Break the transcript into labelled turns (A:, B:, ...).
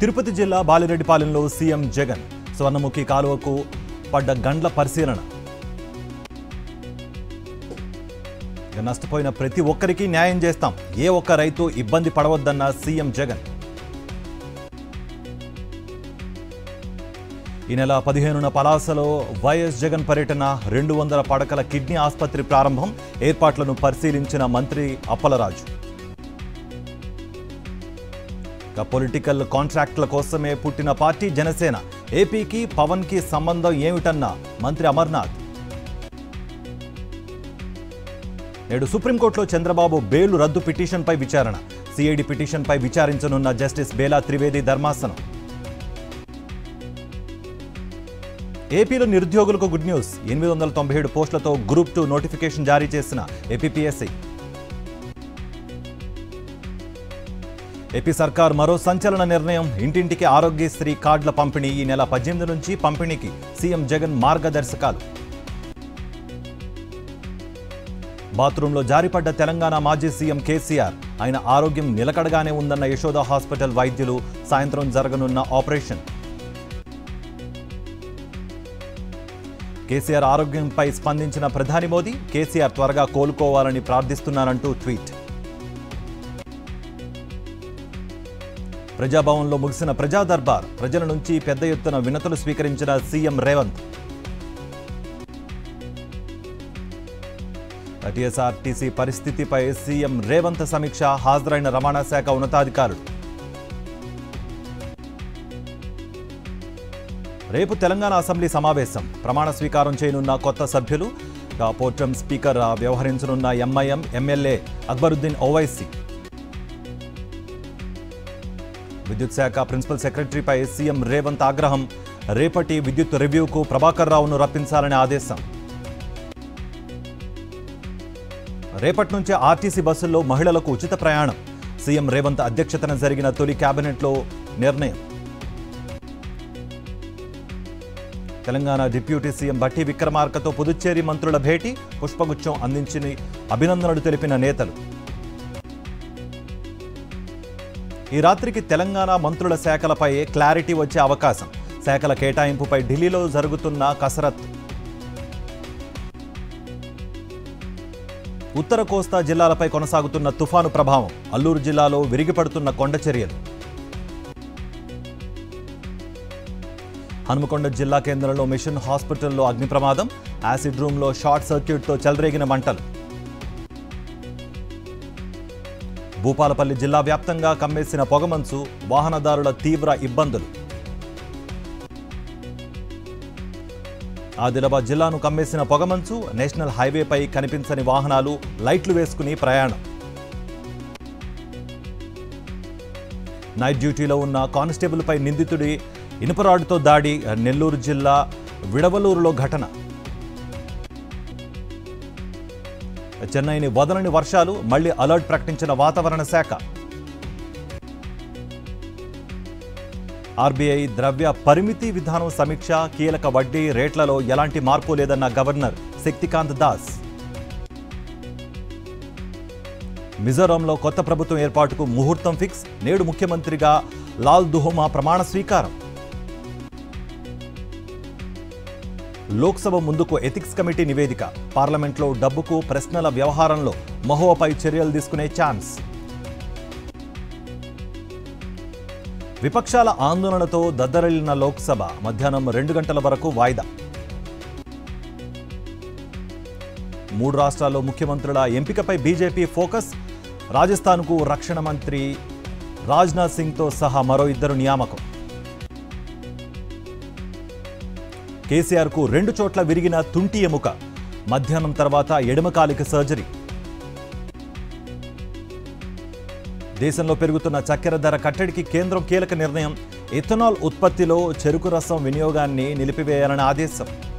A: తిరుపతి జిల్లా బాలిరెడ్డిపాలెంలో సీఎం జగన్ స్వర్ణముఖి కాలువకు పడ్డ గండ్ల పరిశీలన ఇక నష్టపోయిన ప్రతి ఒక్కరికి న్యాయం చేస్తాం ఏ ఒక్క రైతు ఇబ్బంది పడవద్దన్న సీఎం జగన్ ఈ నెల పదిహేనున పలాసలో వైఎస్ జగన్ పర్యటన రెండు వందల పడకల కిడ్నీ ఆసుపత్రి ప్రారంభం ఏర్పాట్లను పరిశీలించిన మంత్రి అప్పలరాజు ఇక పొలిటికల్ కాంట్రాక్ట్ల కోసమే పుట్టిన పార్టీ జనసేన ఏపీకి పవన్కి సంబంధం ఏమిటన్న మంత్రి అమర్నాథ్ నేడు సుప్రీంకోర్టులో చంద్రబాబు బెయిల్ రద్దు పిటిషన్పై విచారణ సిఐడి పిటిషన్పై విచారించనున్న జస్టిస్ బేలా త్రివేది ధర్మాసనం ఏపీలో నిరుద్యోగులకు గుడ్ న్యూస్ ఎనిమిది వందల తొంభై ఏడు పోస్టులతో గ్రూప్ టూ నోటిఫికేషన్ జారీ చేసిన ఏపీపీఎస్సీ ఏపీ సర్కార్ మరో సంచలన నిర్ణయం ఇంటింటికి ఆరోగ్యశ్రీ కార్డుల పంపిణీ ఈ నెల పద్దెనిమిది నుంచి పంపిణీకి సీఎం జగన్ మార్గదర్శకాలు బాత్రూంలో జారిపడ్డ తెలంగాణ మాజీ సీఎం కేసీఆర్ ఆయన ఆరోగ్యం నిలకడగానే ఉందన్న యశోద హాస్పిటల్ వైద్యులు సాయంత్రం జరగనున్న ఆపరేషన్ కేసీఆర్ ఆరోగ్యంపై స్పందించిన ప్రధాని మోదీ కేసీఆర్ త్వరగా కోలుకోవాలని ప్రార్థిస్తున్నానంటూ ట్వీట్ ప్రజాభవన్లో ముగిసిన ప్రజా దర్బార్ ప్రజల నుంచి పెద్ద ఎత్తున వినతులు స్వీకరించిన సీఎం రేవంత్ టీఎస్ఆర్టీసీ పరిస్థితిపై సీఎం రేవంత్ సమీక్ష హాజరైన రవాణా శాఖ ఉన్నతాధికారులు రేపు తెలంగాణ అసెంబ్లీ సమావేశం ప్రమాణ స్వీకారం చేయనున్న కొత్త సభ్యులు ఇక పోర్టం స్పీకర్ వ్యవహరించనున్న ఎంఐఎం ఎమ్మెల్యే అక్బరుద్దీన్ ఓవైసీ విద్యుత్ శాఖ ప్రిన్సిపల్ సెక్రటరీపై సీఎం రేవంత్ ఆగ్రహం రేపటి విద్యుత్ రివ్యూకు ప్రభాకర్ రావును రప్పించాలని ఆదేశం రేపటి నుంచే ఆర్టీసీ బస్సుల్లో మహిళలకు ఉచిత ప్రయాణం సీఎం రేవంత్ అధ్యక్షతన జరిగిన తొలి కేబినెట్లో నిర్ణయం తెలంగాణ డిప్యూటీ సీఎం బట్టి విక్రమార్కతో పుదుచ్చేరి మంత్రుల భేటీ పుష్పగుచ్చం అందించిన అభినందనలు తెలిపిన నేతలు ఈ రాత్రికి తెలంగాణ మంత్రుల శాఖలపై క్లారిటీ వచ్చే అవకాశం శాఖల కేటాయింపుపై ఢిల్లీలో జరుగుతున్న కసరత్తు ఉత్తర కోస్తా జిల్లాలపై కొనసాగుతున్న తుఫాను ప్రభావం అల్లూరు జిల్లాలో విరిగిపడుతున్న కొండ చర్యలు హనుమకొండ జిల్లా కేంద్రంలో మిషన్ హాస్పిటల్లో అగ్ని ప్రమాదం యాసిడ్ రూమ్లో షార్ట్ సర్క్యూట్తో చెలరేగిన మంటలు భూపాలపల్లి జిల్లా వ్యాప్తంగా కమ్మేసిన పొగమంచు వాహనదారుల తీవ్ర ఇబ్బందులు ఆదిలాబాద్ జిల్లాను కమ్మేసిన పొగమంచు నేషనల్ హైవేపై కనిపించని వాహనాలు లైట్లు వేసుకుని ప్రయాణం నైట్ డ్యూటీలో ఉన్న కానిస్టేబుల్పై నిందితుడి ఇనుపరాడుతో దాడి నెల్లూరు జిల్లా విడవలూరులో ఘటన చెన్నైని వదలని వర్షాలు మళ్లీ అలర్ట్ ప్రకటించిన వాతావరణ శాఖ ఆర్బీఐ ద్రవ్య పరిమితి విధానం సమీక్ష కీలక వడ్డీ రేట్లలో ఎలాంటి మార్పు లేదన్న గవర్నర్ శక్తికాంత్ దాస్ మిజోరాంలో కొత్త ప్రభుత్వం ఏర్పాటుకు ముహూర్తం ఫిక్స్ నేడు ముఖ్యమంత్రిగా లాల్ దుహోమా ప్రమాణ స్వీకారం లోక్సభ ముందుకు ఎథిక్స్ కమిటీ నివేదిక పార్లమెంట్లో డబ్బుకు ప్రశ్నల వ్యవహారంలో మహోవాపై చర్యలు తీసుకునే ఛాన్స్ విపక్షాల ఆందోళనతో దద్దరిల్లిన లోక్సభ మధ్యాహ్నం రెండు గంటల వరకు వాయిదా మూడు రాష్ట్రాల్లో ముఖ్యమంత్రుల ఎంపికపై బీజేపీ ఫోకస్ రాజస్థాన్కు రక్షణ మంత్రి రాజ్నాథ్ సింగ్తో సహా మరో ఇద్దరు నియామకం కేసీఆర్కు రెండు చోట్ల విరిగిన తుంటి ఎముక మధ్యాహ్నం తర్వాత ఎడమకాలిక సర్జరీ దేశంలో పెరుగుతున్న చక్కెర ధర కట్టడికి కేంద్రం కీలక నిర్ణయం ఇథనాల్ ఉత్పత్తిలో చెరుకు రసం వినియోగాన్ని నిలిపివేయాలని ఆదేశం